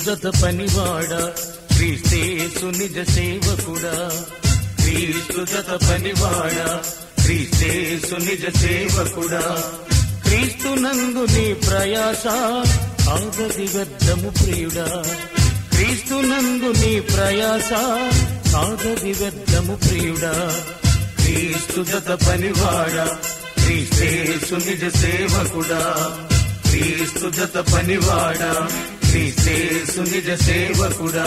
జత పనివాడ క్రీస్తేసు నిజ సేవకుడా క్రీస్తు జత పనివాడ క్రీస్తేసు నిజ సేవకుడా క్రీస్తు నందు నీ ప్రయాస ఆగది వ్యర్థము ప్రియుడా క్రీస్తు నందు నీ ప్రయాస ఆగది వ్యర్థము ప్రియుడా క్రీస్తు జత పనివాడ క్రీస్తేసు నిజ సేవకుడా క్రీస్తు జత పనివాడ క్రీస్తేసు నిజ సేవకుడా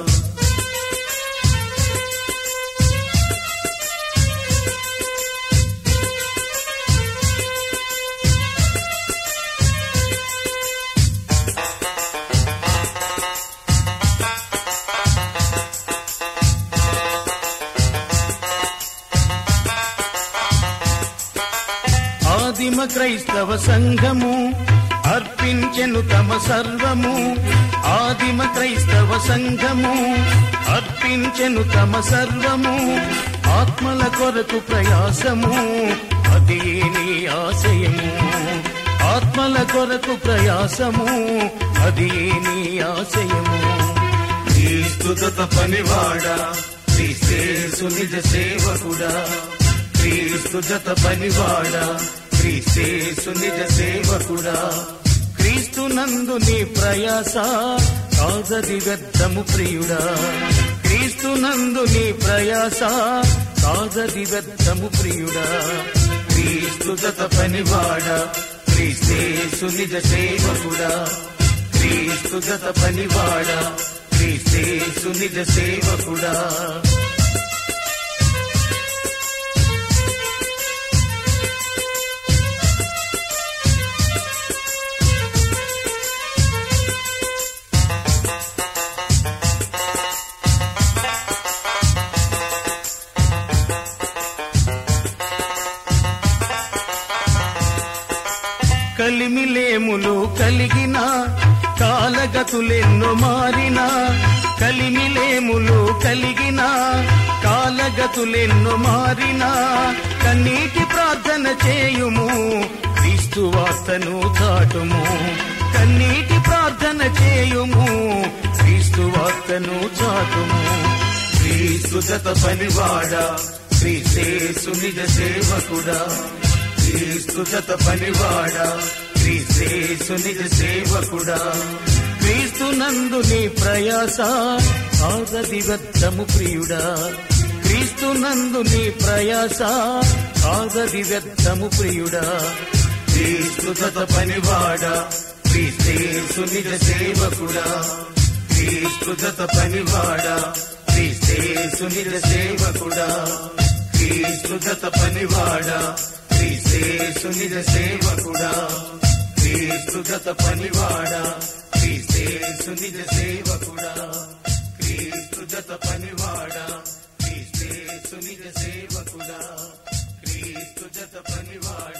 ఆదిమ క్రైస్తవ సంఘము అర్పించెను తమ సర్వము ఆదిమ క్రైస్తవ సంఘము అర్పించెను తమ సర్వము ఆత్మల కొరకు ప్రయాసము అది నీ ఆశయము ఆత్మల కొరకు ప్రయాసము అది నీ ఆశయము క్రీస్తుత పనివాడా క్రీస్తేసు నిజ సేవకుడా క్రీస్తు జత పనివాడా క్రీస్తేసు నిజ సేవకుడా క్రీస్తు నందు నీ ప్రయాస కాదది వ్యర్థము ప్రియుడా క్రీస్తు నందు నీ ప్రయాస కాదది వ్యర్థము ప్రియుడా క్రీస్తు జత పనివాడా క్రీస్తేసు నిజ సేవకుడా క్రీస్తు జత పనివాడా క్రీస్తేసు నిజ సేవకుడా కలిమిలేములు కలిగిన కాలగతులెన్నో మారిన కలిమిలేములు కలిగిన కాలగతులెన్నో మారిన కన్నీటి ప్రార్థన చేయుము క్రీస్తు వార్తను చాటుము కన్నీటి ప్రార్థన చేయుము క్రీస్తు వార్తను చాటుము క్రీస్తు జత పనివాడా క్రీస్తేసు నిజ సేవకుడా క్రీస్తు జత పనివాడా క్రీస్తేసు నిజ సేవకుడా క్రీస్తు నందు నీ ప్రయాస ఆగది వ్యర్థము ప్రియుడా క్రీస్తు నందు నీ ప్రయాస ఆగది వ్యర్థము ప్రియుడా క్రీస్తు జత పనివాడా క్రీస్తేసు నిజ సేవకుడా క్రీస్తు జత పనివాడా క్రీస్తేసు నిజ సేవకుడా క్రీస్తు జత పనివాడా క్రీస్తేసు నిజ సేవకుడా క్రీస్తు గత పనివాడా క్రీస్తేసు నిజ సేవకుడా క్రీస్తు గత పనివాడా క్రీస్తేసు నిజ సేవకుడా క్రీస్తు గత పనివాడా